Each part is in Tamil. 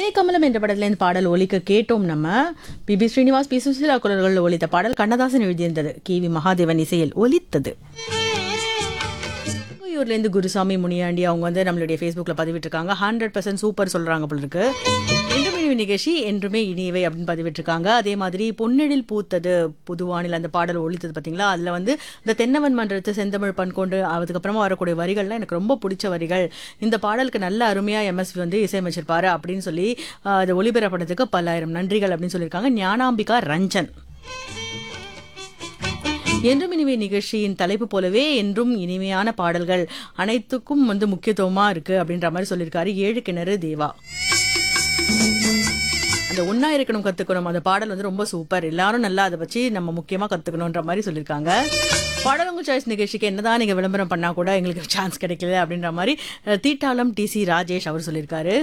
இதே கமலம் என்ற படத்துலேருந்து பாடல் ஒலிக்க கேட்டோம் நம்ம P B Srinivas P Susheela குரல்களில் ஒலித்த பாடல் கண்ணதாசன் எழுதியிருந்தது கி வி மகாதேவன் இசையில் ஒலித்தது இருந்து குருசாமி முனியாண்டி அவங்க வந்து நம்மளுடைய ஃபேஸ்புக்கில் பதிவிட்டிருக்காங்க ஹண்ட்ரட் பர்சன்ட் சூப்பர் சொல்கிறாங்க போல இருக்கு என்றுமே இனிய நிகழ்ச்சி என்றுமே இனியவை அப்படின்னு பதிவிட்டிருக்காங்க அதே மாதிரி பொன்னெழில் பூத்தது புதுவானில் அந்த பாடல் ஒழித்தது பார்த்தீங்களா அதில் வந்து இந்த தென்னவன் மன்றத்து செந்தமிழ் பண் கொண்டு அதுக்கப்புறமா வரக்கூடிய வரிகள்லாம் எனக்கு ரொம்ப பிடிச்ச வரிகள் இந்த பாடலுக்கு நல்ல அருமையாக எம்எஸ்வி வந்து இசையமைச்சிருப்பாரு அப்படின்னு சொல்லி ஆஹ், அது ஒளிபரப்பணத்துக்கு பல்லாயிரம் நன்றிகள் அப்படின்னு சொல்லியிருக்காங்க ஞானாம்பிகா ரஞ்சன் என்றும் இனிமை நிகழ்ச்சியின் தலைப்பு போலவே என்றும் இனிமையான பாடல்கள் அனைத்துக்கும் வந்து முக்கியத்துவமா இருக்கு அப்படின்ற மாதிரி சொல்லியிருக்காரு ஏழு கிணறு தேவா அந்த ஒன்னா இருக்கணும் கத்துக்கணும் அந்த பாடல் வந்து ரொம்ப சூப்பர் எல்லாரும் நல்லா அதை வச்சு நம்ம முக்கியமா கத்துக்கணும்ன்ற மாதிரி சொல்லியிருக்காங்க பாடலங்கு சாய்ஸ் நிகழ்ச்சிக்கு என்னதான் நீங்க விளம்பரம் பண்ணா கூட எங்களுக்கு சான்ஸ் கிடைக்கல அப்படின்ற மாதிரி அஹ், தீட்டாளம் டி சி ராஜேஷ் அவர் சொல்லியிருக்காரு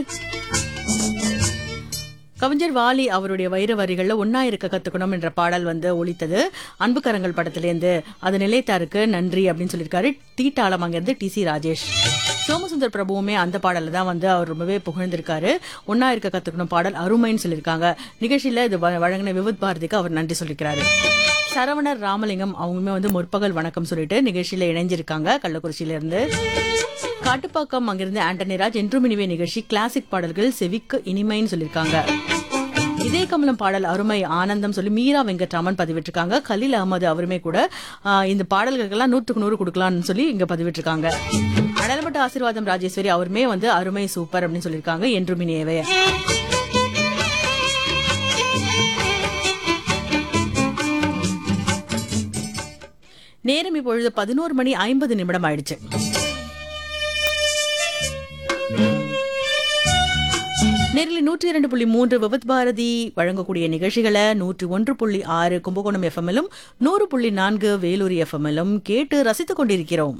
கவிஞர் வாலி அவருடைய வைர வரிகள்ல ஒன்னா இருக்க கத்துக்கணும் என்ற பாடல் வந்து ஒலித்தது அன்பு கரங்கள் படத்திலேருந்து அது நிலைத்தாருக்கு நன்றி அப்படின்னு சொல்லியிருக்காரு தீட்டாளம் அங்கிருந்து டி சி ராஜேஷ் சோமசுந்தர் பிரபுவுமே அந்த பாடல்ல தான் வந்து அவர் ரொம்பவே புகழ்ந்திருக்காரு ஒன்னா இருக்க கத்துக்கணும் பாடல் அருமைன்னு சொல்லியிருக்காங்க நிகழ்ச்சியில இது வ- வழங்கின விவித் பாரதிக்கு அவர் நன்றி சொல்லியிருக்கிறாரு சரவணர் ராமலிங்கம் அவங்களுமே வந்து முற்பகல் வணக்கம் சொல்லிட்டு நிகழ்ச்சியில இணைஞ்சிருக்காங்க கள்ளக்குறிச்சியில இருந்து காட்டுப்பாக்கம் அங்கிருந்து ஆண்டனி ராஜ் என்றும் இனிவே நிகழ்ச்சி கிளாசிக் பாடல்கள் செவிக்கு இனிமைன்னு சொல்லியிருக்காங்க இதே கமலம் பாடல் அருமை ஆனந்தம் சொல்லி மீரா வெங்கட்ராமன் பதிவிட்டிருக்காங்க கலீல் அகமது அவருமே கூட ஆஹ், இந்த பாடல்களுக்கெல்லாம் நூற்றுக்கு நூறு கொடுக்கலாம்னு சொல்லி இங்க பதிவிட்டிருக்காங்க அடல்பட்ட ஆசீர்வாதம் ராஜேஸ்வரி அவருமே வந்து அருமை சூப்பர் அப்படின்னு சொல்லியிருக்காங்க என்றும் இனியவே நேரம் இப்பொழுது பதினோரு மணி ஐம்பது நிமிடம் ஆயிடுச்சு நேரில் நூற்றி இரண்டு புள்ளி மூன்று விபத் பாரதி வழங்கக்கூடிய நிகழ்ச்சிகளை நூற்றி ஒன்று புள்ளி ஆறு கும்பகோணம் எஃப்எம்எலும் நூறு புள்ளி நான்கு வேலூர் எஃப்எம்எலும் கேட்டு ரசித்துக் கொண்டிருக்கிறோம்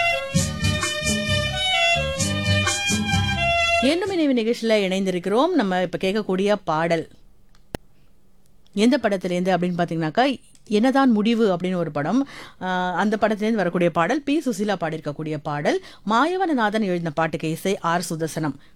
என்னும் நினைவு நிகழ்ச்சியில இணைந்திருக்கிறோம் நம்ம இப்ப கேட்கக்கூடிய பாடல் எந்த படத்துலேருந்து அப்படின்னு பார்த்தீங்கன்னாக்கா என்னதான் முடிவு அப்படின்னு ஒரு படம் ஆஹ் அந்த படத்துலேருந்து வரக்கூடிய பாடல் பி சுசீலா பாடியிருக்கக்கூடிய பாடல் மாயவனநாதன் எழுதின பாட்டுக்கு இசை ஆர் சுதர்சனம்